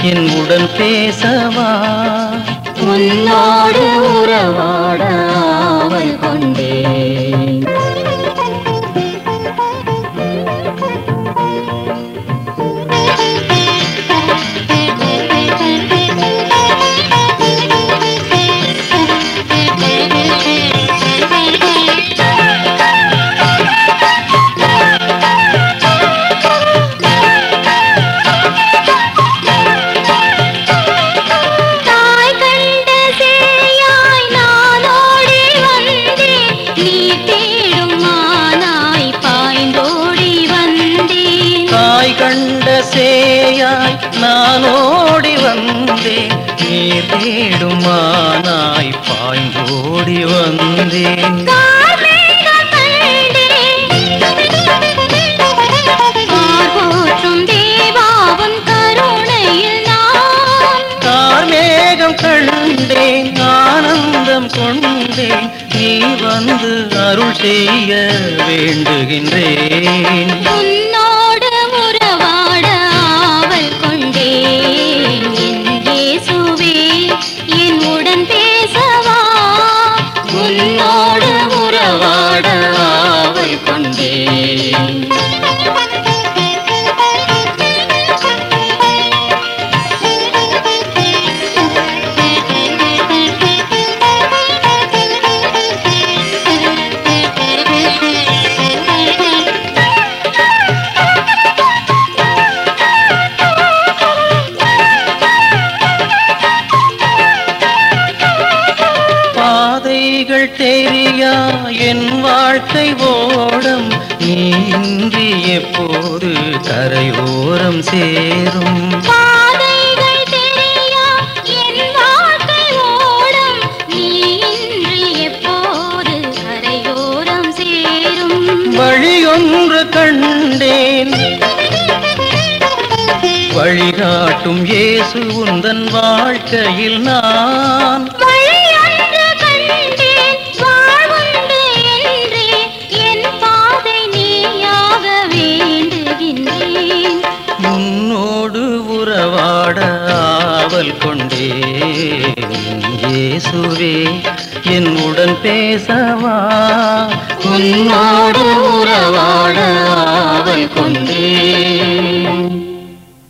என் உடன் பேசவா உன்னோடு உறவாட ஆவல் கொண்டேன் தாய் கண்ட சேயாய் நான் ஓடி வந்தேன் நீ தேடும் மானாய் பாய்ந்தோடி வந்தேன் தாய் கண்ட சேயாய் நான் ஓடி வந்தேன் நீர் தேடுமானாய் பாய்ந்தோடி வந்தேன் கார்மேகம் கண்டேன் கார்போற்றும் தேவாவும் கருணையில் நான் கார்மேகம் கண்டேன் ஆனந்தம் கொண்டேன் நீ வந்து அருள் செய்ய வேண்டுகின்றேன் உன்னோடு உறவாட ஆவல் கொண்டேன் என் இயேசுவே என் உடன் பேசவா உன்னோடு உறவாட ஆவல் கொண்டேன் பாதைகள் தெரியா என் வாழ்க்கை ஓடம் நீ இன்றி எப்போது கரையோரம் சேரும் பாதைகள் தெரியா என் வாழ்க்கை ஓடம் நீ இன்று எப்போது கரையோரம் சேரும் வழியொன்று கண்டேன் வழிகாட்டும் இயேசு உந்தன் வாழ்க்கையில் நான் வழியொன்று கண்டேன் வாழ்வுண்டு என்றே என் பாதை நீயாக வேண்டுகின்றேன் உன்னோடு உறவாட ஆவல் கொண்டேன் இயேசுவே என் உடன் பேசவா உன்னோடு உறவாட ஆவல் கொண்டேன்